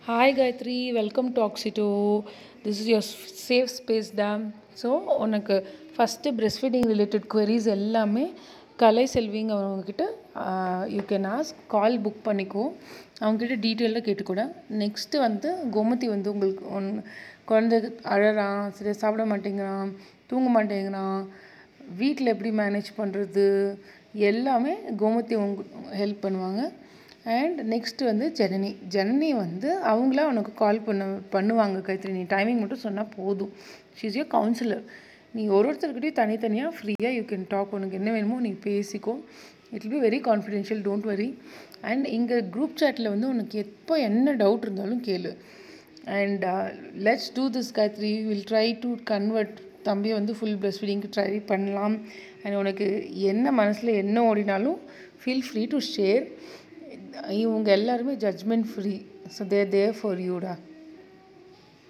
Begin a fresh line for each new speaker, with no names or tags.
hi Gayathri welcome to ஆக்சிடோ this is your safe space டேம் so உனக்கு first breast feeding related queries எல்லாமே கலை செல்விங்க அவங்கக்கிட்ட you can ask call book பண்ணிக்கோ அவங்கக்கிட்ட டீட்டெயிலாக கேட்டுக்கூட நெக்ஸ்ட்டு வந்து கோமதி வந்து உங்களுக்கு ஒன் குழந்தை அழறான் சரியாக சாப்பிட மாட்டேங்கிறான் தூங்க மாட்டேங்கிறான் வீட்டில் எப்படி மேனேஜ் பண்ணுறது எல்லாமே கோமதி உங்க ஹெல்ப் பண்ணுவாங்க அண்ட் நெக்ஸ்ட்டு வந்து ஜனனி ஜனனி வந்து அவங்களா உனக்கு கால் பண்ண பண்ணுவாங்க கைத்திரி நீ டைமிங் மட்டும் சொன்னால் போதும் ஷீஸ் யோர் கவுன்சிலர் நீ ஒரு ஒருத்தர்கிட்டயும் தனித்தனியாக ஃப்ரீயாக யூ கேன் டாக் உனக்கு என்ன வேணுமோ நீ பேசிக்கோ it be very confidential don't worry and இங்கே குரூப் சேட்டில் வந்து உனக்கு எப்போ என்ன டவுட் இருந்தாலும் கேளு and let's do this Gayathri will try to convert தம்பியை வந்து ஃபுல் பிரஸ்ட் ஃபீடிங்க்கு ட்ரை பண்ணலாம் அண்ட் உனக்கு என்ன மனசில் என்ன ஓடினாலும் ஃபீல் ஃப்ரீ டு ஷேர் இவங்க எல்லாருமே judgement free so they're there for யூடா